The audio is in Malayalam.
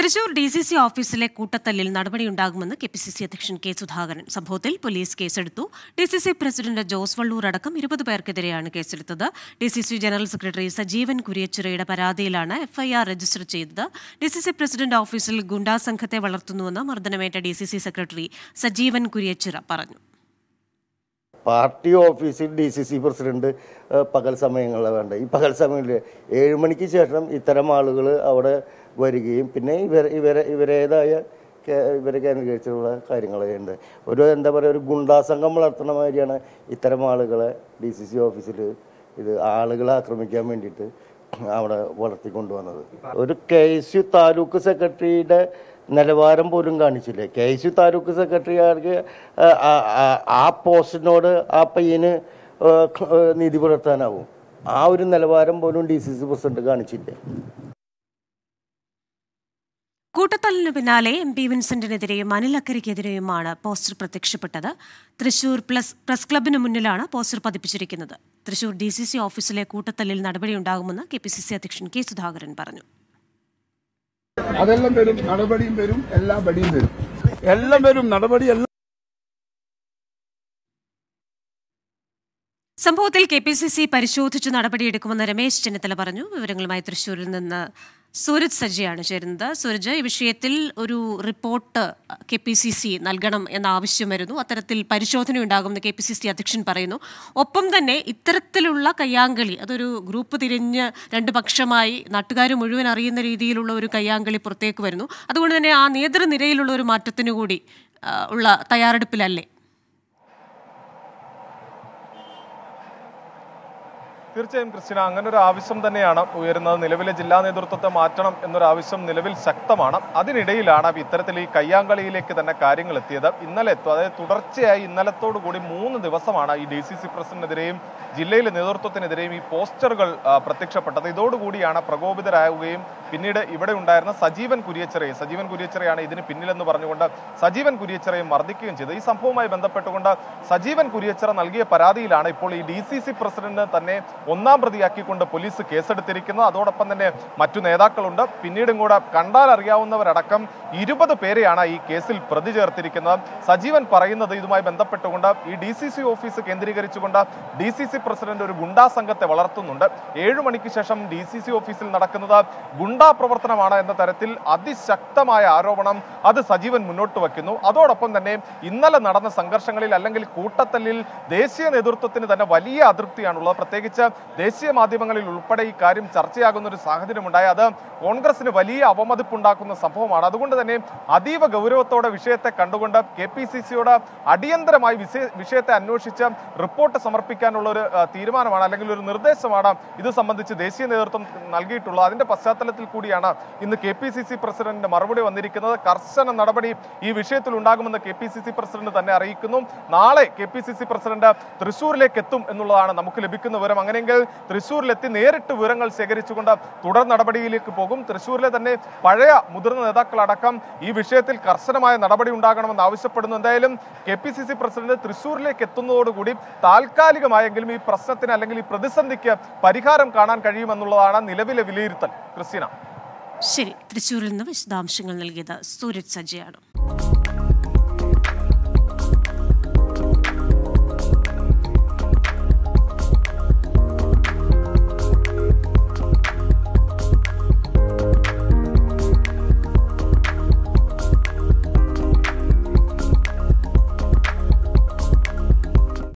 തൃശൂർ ഡി സി സി ഓഫീസിലെ കൂട്ടത്തല്ലിൽ നടപടിയുണ്ടാകുമെന്ന് കെ പി സി സി അധ്യക്ഷൻ കെ സുധാകരൻ സംഭവത്തിൽ പോലീസ് കേസെടുത്തു D C C president Jose Vallur അടക്കം ഇരുപത് പേർക്കെതിരെയാണ് കേസെടുത്തത് D C C general secretary Sajeevan കുര്യച്ചിറയുടെ പരാതിയിലാണ് എഫ്ഐആർ രജിസ്റ്റർ ചെയ്തത് ഡി സി സി പ്രസിഡന്റ് ഓഫീസിൽ ഗുണ്ടാ സംഘത്തെ വളർത്തുന്നുവെന്ന് മർദ്ദനമേറ്റ D C C secretary Sajeevan Kuriachira പറഞ്ഞു പാർട്ടി ഓഫീസിൽ ഡി സി സി പ്രസിഡന്റ് ഏഹ്, പകൽ സമയങ്ങളിൽ വേണ്ട ഈ പകൽ സമയങ്ങളിൽ ഏഴ് മണിക്ക് ശേഷം ഇത്തരം ആളുകൾ അവിടെ വരികയും പിന്നെ ഇവർ ഇവരെ ഇവരേതായ കേ- ഇവരെ കേന്ദ്രീകരിച്ചുള്ള കാര്യങ്ങളുണ്ട് ഒരു എന്താ പറയുക ഒരു ഗുണ്ടാസംഘം വളർത്തുന്ന മാതിരിയാണ് ഇത്തരം ആളുകളെ ഡി സി സി ഓഫീസിൽ ഇത് ആളുകളെ ആക്രമിക്കാൻ വേണ്ടിയിട്ട് അവിടെ വളർത്തിക്കൊണ്ടുവന്നത് ഒരു കെ എസ് യു താലൂക്ക് സെക്രട്ടറിയുടെ നിലവാരം പോലും കാണിച്ചില്ല കെ എസ് യു താലൂക്ക് സെക്രട്ടറിയാർക്ക് ആ പോസ്റ്റിനോട് ആ പയ്യന് ആ, ആ, നീതി പുലർത്താനാവും ആ ഒരു നിലവാരം പോലും ഡി സി സി പ്രസിഡന്റ് കാണിച്ചില്ല കൂട്ടത്തല്ലിനു പിന്നാലെ എം പി വിൻസെന്റിനെതിരെയും അനിലക്കരയ്ക്കെതിരെയുമാണ് പോസ്റ്റർ പ്രത്യക്ഷപ്പെട്ടത് തൃശൂർ പ്ലസ് പ്രസ് ക്ലബിന് മുന്നിലാണ് പോസ്റ്റർ പതിപ്പിച്ചിരിക്കുന്നത് തൃശൂർ ഡി സി സി ഓഫീസിലെ കൂട്ടത്തല്ലിൽ നടപടിയുണ്ടാകുമെന്ന് കെ പി സി സി അധ്യക്ഷൻ കെ സുധാകരൻ പറഞ്ഞു അതെല്ലാം വരും നടപടിയും വരും എല്ലാ പടിയും വരും എല്ലാം വരും നടപടി എല്ലാം സംഭവത്തിൽ കെ പി സി സി പരിശോധിച്ച് നടപടിയെടുക്കുമെന്ന് രമേശ് ചെന്നിത്തല പറഞ്ഞു വിവരങ്ങളുമായി തൃശൂരിൽ നിന്ന് സൂരജ് സജ്ജയാണ് ചേരുന്നത് സൂരജ് ഈ വിഷയത്തിൽ ഒരു report K P C C നൽകണം എന്ന ആവശ്യം വരുന്നു അത്തരത്തിൽ പരിശോധന ഉണ്ടാകുമെന്ന് കെ പി സി സി അധ്യക്ഷൻ പറയുന്നു ഒപ്പം തന്നെ ഇത്തരത്തിലുള്ള കയ്യാങ്കളി അതൊരു ഗ്രൂപ്പ് തിരിഞ്ഞ് രണ്ട് പക്ഷമായി നാട്ടുകാർ മുഴുവൻ അറിയുന്ന രീതിയിലുള്ള ഒരു കയ്യാങ്കളി പുറത്തേക്ക് വരുന്നു അതുകൊണ്ട് തന്നെ ആ നേതൃനിരയിലുള്ള ഒരു മാറ്റത്തിനു കൂടി ആ, ഉള്ള തയ്യാറെടുപ്പിലല്ലേ തീർച്ചയായും ക്രിസ്റ്റിന അങ്ങനെ ഒരു ആവശ്യം തന്നെയാണ് ഉയരുന്നത് നിലവിലെ ജില്ലാ നേതൃത്വത്തെ മാറ്റണം എന്നൊരു ആവശ്യം നിലവിൽ ശക്തമാണ് അതിനിടയിലാണ് ഇത്തരത്തിൽ ഈ കയ്യാങ്കളിയിലേക്ക് തന്നെ കാര്യങ്ങൾ എത്തിയത് ഇന്നലെ എത്തും അതായത് തുടർച്ചയായി ഇന്നലത്തോടു കൂടി മൂന്ന് ദിവസമാണ് ഈ ഡി സി സി പ്രസിഡന്റിനെതിരെയും ജില്ലയിലെ നേതൃത്വത്തിനെതിരെയും ഈ പോസ്റ്ററുകൾ ആ, പ്രത്യക്ഷപ്പെട്ടത് ഇതോടുകൂടിയാണ് പ്രകോപിതരാകുകയും പിന്നീട് ഇവിടെ ഉണ്ടായിരുന്ന സജീവൻ കുര്യച്ചിറയെ സജീവൻ കുര്യച്ചിറയാണ് ഇതിന് പിന്നിലെന്ന് പറഞ്ഞുകൊണ്ട് സജീവൻ കുര്യച്ചിറയെ മർദ്ദിക്കുകയും ചെയ്തത് ഈ സംഭവവുമായി ബന്ധപ്പെട്ടുകൊണ്ട് സജീവൻ കുര്യച്ചിറ നൽകിയ പരാതിയിലാണ് ഇപ്പോൾ ഈ ഡി സി സി പ്രസിഡന്റ് തന്നെ ഒന്നാം പ്രതിയാക്കിക്കൊണ്ട് പോലീസ് കേസെടുത്തിരിക്കുന്നത് അതോടൊപ്പം തന്നെ മറ്റു നേതാക്കളുണ്ട് പിന്നീടും കൂടെ കണ്ടാൽ അറിയാവുന്നവരടക്കം ഇരുപത് പേരെയാണ് ഈ കേസിൽ പ്രതി ചേർത്തിരിക്കുന്നത് സജീവൻ പറയുന്നത് ഇതുമായി ബന്ധപ്പെട്ടുകൊണ്ട് ഈ ഡി സി സി ഓഫീസ് കേന്ദ്രീകരിച്ചുകൊണ്ട് ഡി സി സി പ്രസിഡന്റ് ഒരു ഗുണ്ടാ സംഘത്തെ വളർത്തുന്നുണ്ട് ഏഴു മണിക്ക് ശേഷം ഡി സി സി ഓഫീസിൽ നടക്കുന്നത് ഗുണ്ടാ പ്രവർത്തനമാണ് എന്ന തരത്തിൽ അതിശക്തമായ ആരോപണം അത് സജീവൻ മുന്നോട്ട് വയ്ക്കുന്നു അതോടൊപ്പം തന്നെ ഇന്നലെ നടന്ന സംഘർഷങ്ങളിൽ അല്ലെങ്കിൽ കൂട്ടത്തല്ലിൽ ദേശീയ നേതൃത്വത്തിന് തന്നെ വലിയ അതൃപ്തിയാണുള്ളത് പ്രത്യേകിച്ച് ദേശീയ മാധ്യമങ്ങളിൽ ഉൾപ്പെടെ ഈ കാര്യം ചർച്ചയാകുന്ന ഒരു സാഹചര്യമുണ്ടായി അത് കോൺഗ്രസിന് വലിയ അവമതിപ്പുണ്ടാക്കുന്ന സംഭവമാണ് അതുകൊണ്ട് തന്നെ അതീവ ഗൗരവത്തോടെ വിഷയത്തെ കണ്ടുകൊണ്ട് കെ പി സി സിയോട് അടിയന്തരമായി വിഷയ- വിഷയത്തെ അന്വേഷിച്ച് റിപ്പോർട്ട് സമർപ്പിക്കാനുള്ള ഒരു ആ, തീരുമാനമാണ് അല്ലെങ്കിൽ ഒരു നിർദ്ദേശമാണ് ഇത് സംബന്ധിച്ച് ദേശീയ നേതൃത്വം നൽകിയിട്ടുള്ളത് അതിന്റെ പശ്ചാത്തലത്തിൽ കൂടിയാണ് ഇന്ന് കെ പി സി സി പ്രസിഡന്റിന്റെ മറുപടി വന്നിരിക്കുന്നത് കർശന നടപടി ഈ വിഷയത്തിൽ ഉണ്ടാകുമെന്ന് K P C C president തന്നെ അറിയിക്കുന്നു നാളെ K P C C president തൃശൂരിലേക്ക് എത്തും എന്നുള്ളതാണ് നമുക്ക് ലഭിക്കുന്ന വിവരം അങ്ങനെയെങ്കിൽ തൃശൂരിലെത്തി നേരിട്ട് വിവരങ്ങൾ ശേഖരിച്ചുകൊണ്ട് തുടർ നടപടിയിലേക്ക് പോകും തൃശൂരിലെ തന്നെ പഴയ മുതിർന്ന നേതാക്കളടക്കം ഈ വിഷയത്തിൽ കർശനമായ നടപടി ഉണ്ടാകണമെന്ന് ആവശ്യപ്പെടുന്നു എന്തായാലും K P C C president തൃശൂരിലേക്ക് എത്തുന്നതോടുകൂടി താൽക്കാലികമായെങ്കിലും ഈ പ്രശ്നത്തിന് അല്ലെങ്കിൽ ഈ പ്രതിസന്ധിക്ക് പരിഹാരം കാണാൻ കഴിയുമെന്നുള്ളതാണ് നിലവിലെ വിലയിരുത്തൽ ക്രിസ്ത്യന ശരി തൃശൂരിൽ നിന്ന് വിശദാംശങ്ങൾ നൽകിയത് സൂരജ് സജ്ജയാണ്